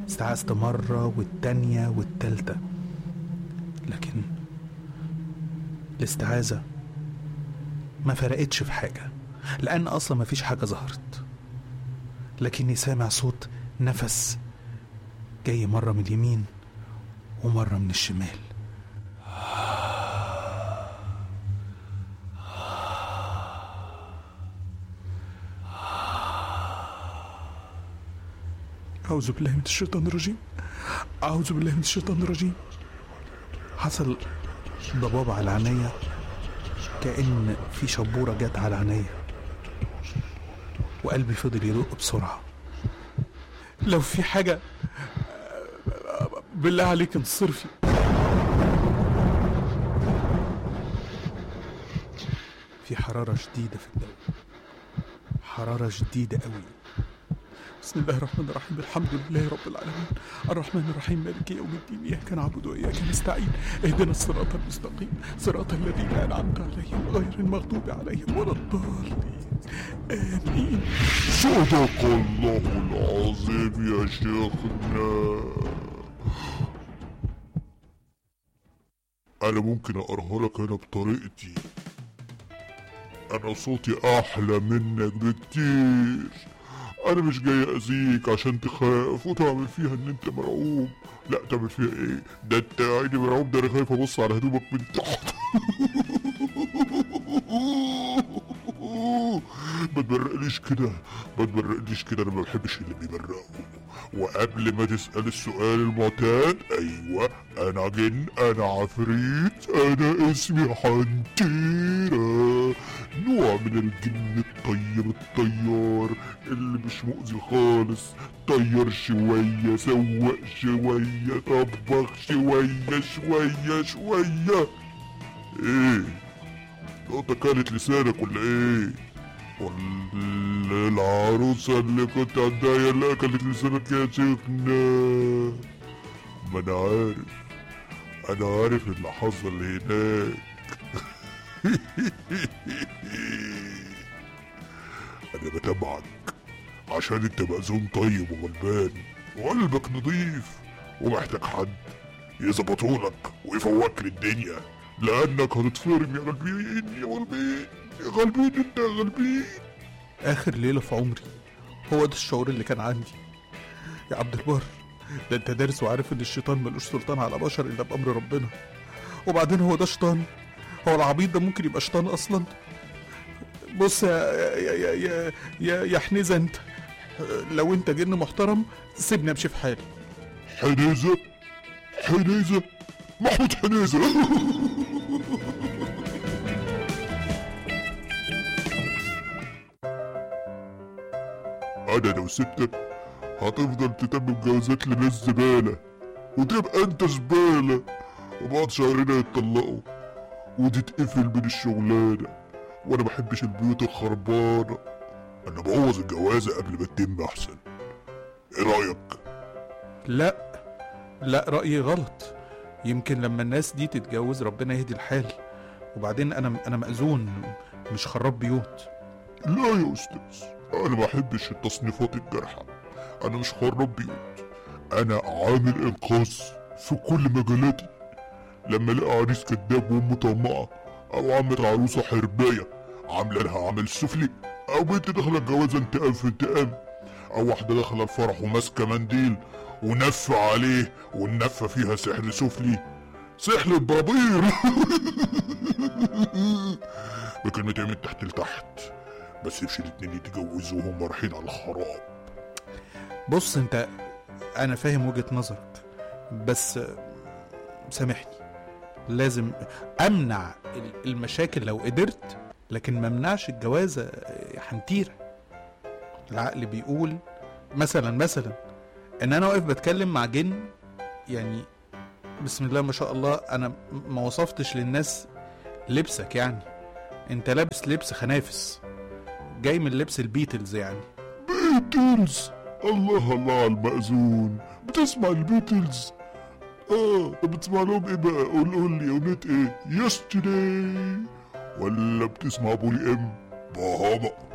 استعذت مرة والتانية والتالتة لكن الاستعاذة ما فرقتش في حاجة لأن أصلا ما فيش حاجة ظهرت لكني سامع صوت نفس جاي مرة من اليمين ومرة من الشمال أعوذ بالله من الشيطان الرجيم أعوذ بالله من الشيطان الرجيم حصل ضباب على عينيا كأن في شبورة جت على عينيا وقلبي فضل يدق بسرعة لو في حاجة بالله عليك انصرفي في حرارة شديدة في الجو حرارة شديدة قوي بسم الله الرحمن الرحيم الحمد لله رب العالمين الرحمن الرحيم مالك يوم الدين إياك نعبد وإياك نستعين اهدنا الصراط المستقيم صراط الذين أنعمت عليهم غير المغضوب عليهم ولا الضالين آمين صدق الله العظيم يا شيخنا أنا ممكن أقراها لك أنا بطريقتي أنا صوتي أحلى منك بكتير أنا مش جاي أذيك عشان تخاف وتعمل فيها إن أنت مرعوب لا تعمل فيها إيه ده أنت عيني مرعوب ده أنا خايف أبص على هدومك من تحت ما تبرقليش كده ما تبرقليش كده انا ما بحبش اللي بيبرقوا وقبل ما تسأل السؤال المعتاد ايوه انا جن انا عفريت انا اسمي حنتيرة نوع من الجن الطيب الطيار اللي مش مؤذي خالص طير شوية سوق شوية طبخ شوية شوية شوية ايه نقطة كانت لسانك ولا ايه ولا العروسة اللي كنت عندها هي اللي اكلت لسانك يا شيخنا ما انا عارف انا عارف اللي حصل هناك انا بتابعك عشان انت مأذون طيب وغلبان وقلبك نضيف ومحتاج حد يظبطولك ويفوقك للدنيا لانك هتتفرم يا غلبين يا غلبين يا غلبين انت يا غلبين آخر ليلة في عمري هو ده الشعور اللي كان عندي يا عبد البر ده انت دارس وعارف ان الشيطان ملوش سلطان على بشر الا بامر ربنا وبعدين هو ده شيطان هو العبيط ده ممكن يبقى شيطان اصلا بص يا يا يا يا, يا, يا حنيزه انت لو انت جن محترم سيبني امشي في حالي حنيزة حنيزة محمود حنيزة أنا لو سبتك هتفضل تتمم جوازات لناس زبالة وتبقى أنت زبالة وبعد شهرين هيتطلقوا وتتقفل من الشغلانة وأنا محبش البيوت الخربانة أنا بوظ الجوازة قبل ما تتم أحسن إيه رأيك؟ لا لا رأيي غلط يمكن لما الناس دي تتجوز ربنا يهدي الحال وبعدين انا انا مأذون مش خراب بيوت لا يا أستاذ أنا ما بحبش التصنيفات الجارحة أنا مش خراب بيوت أنا عامل إنقاذ في كل مجالاتي لما ألاقي عريس كداب وأمه طماعة أو عمة عروسة حرباية عاملة لها عمل سفلي أو بنت داخلة الجوازة انتقام في انتقام أو واحدة داخلة الفرح وماسكة منديل ونف عليه والنفة فيها سحر سفلي سحر الضبير بكلمتين من تحت لتحت بس يفشل الاتنين يتجوزوا وهم رايحين على الخراب بص انت انا فاهم وجهة نظرك بس سامحني لازم امنع المشاكل لو قدرت لكن ما امنعش الجوازة يا حنتيرة العقل بيقول مثلا مثلا ان انا واقف بتكلم مع جن يعني بسم الله ما شاء الله انا ما وصفتش للناس لبسك يعني انت لابس لبس خنافس جاي من لبس البيتلز يعني بيتلز الله الله على المأذون بتسمع البيتلز اه طب بتسمع لهم ايه بقى قول قول لي اغنية ايه يسترداي ولا بتسمع بولي ام بهاما